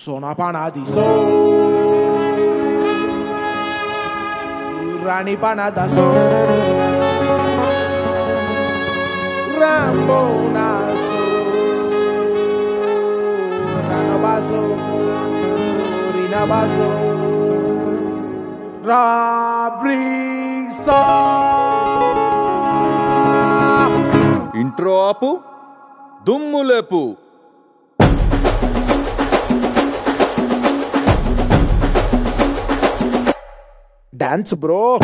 Sono Panadiso. Rani Panadaso. Rambonaso. Ranabaso. Rinabaso. Rabrisa. Intro ఆపు దుమ్ము లేపు Dance, bro.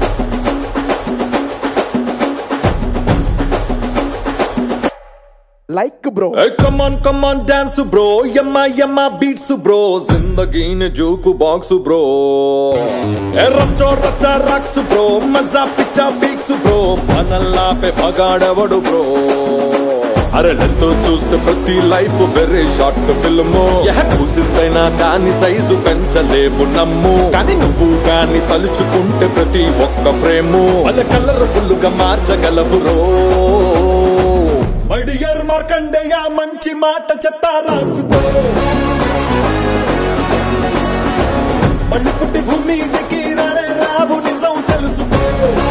Like, bro. Come on come on dance bro యమ్మ యమ్మ beats bro జిందగీని jukebox bro రచ్చో రచ్చ రాక్స్ బ్రో మజా పిచ్చా పీక్స్ బ్రో మనల్లాపే పగాడవడు బ్రో అరే లెంతో చూస్తే ప్రతి లైఫ్ వెరీ షార్ట్ ఫిల్మ్ కూసిందైనా దాని సైజు పెంచలేవు నమ్ము కానీ నువ్వు కానీ తలుచుకుంటే ప్రతి ఒక్క ఫ్రేము వాళ్ళ కలర్ఫుల్ గా మార్చగలవు రో మడియర్ మార్కండేయ మంచి మాట చెప్తా రాసుకో మళ్ళీ పుట్టి భూమి దిగి రాడే రావు నిజం తెలుసుకో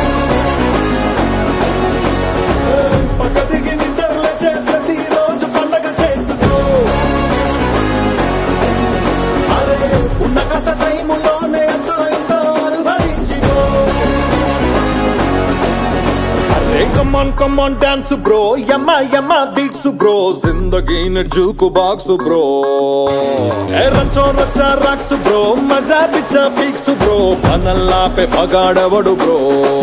పక్క దిగి నిద్ర లేచే ప్రతిరోజు పండగ చేసుకో అరే ఉన్న కాస్త టైములోనే ఎంతో ఎంతో అనుభవించిపో అరే కమాన్ కమాన్ డాన్స్ బ్రో యమ్మ యమ్మ బీట్స్ బ్రో జిందగీని జూకు బాక్స్ బ్రో ఏ రచ్చో రచ్చ రాక్స్ బ్రో మజా పిచ్చ పీక్స్ బ్రో మనల్లాపే పగాడవడు బ్రో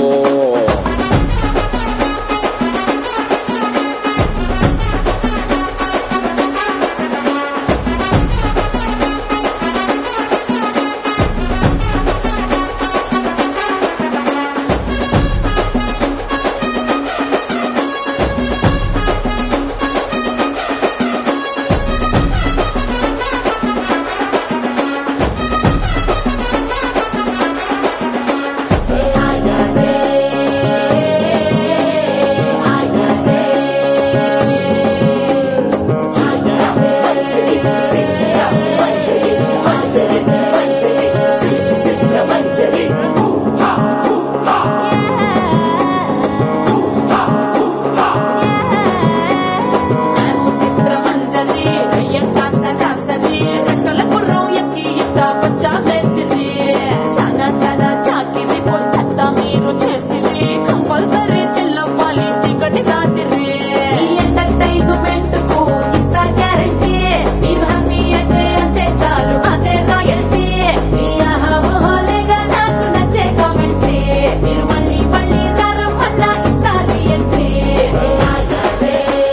కంపల్సరీ చెల్లవ్వాలి చీకటి రాత్రి ఈ ఎంటర్టైన్మెంట్ కు ఇస్తా గ్యారంటీ మీరు హ్యాపీ అయితే అంతే చాలు అదే రాయల్టీ మీ ఆహాలేగా నాకు నచ్చే కామెంట్రీ మీరు మళ్ళీ మళ్ళీ రారమ్మన్నా ఇస్తారు ఎంట్రీ ఆగదే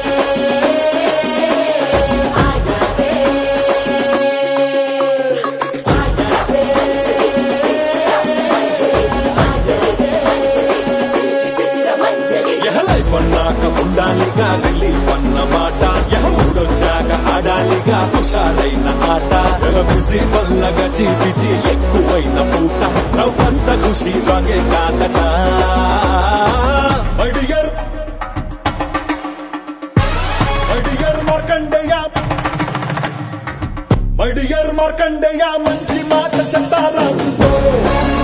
ఆగదే సాగదే మంజరి మంజరి సిద్ర మంజరి యహ లైఫ్ అన్నాక ఉండాలిగా రిలీఫ్ అన్న మాట యహ మూడొచ్చాక ఆడాలిగా హుషారైన ఆట యహ బిజీ వల్ల గచి పిచి ఎక్కువైన పూట నవ్వంత ఖుషి రాగే కాదట మడియర్ మడియర్ మార్కండేయ మడియర్ మార్కండేయ మంచి మాట చెప్తా రాసుకో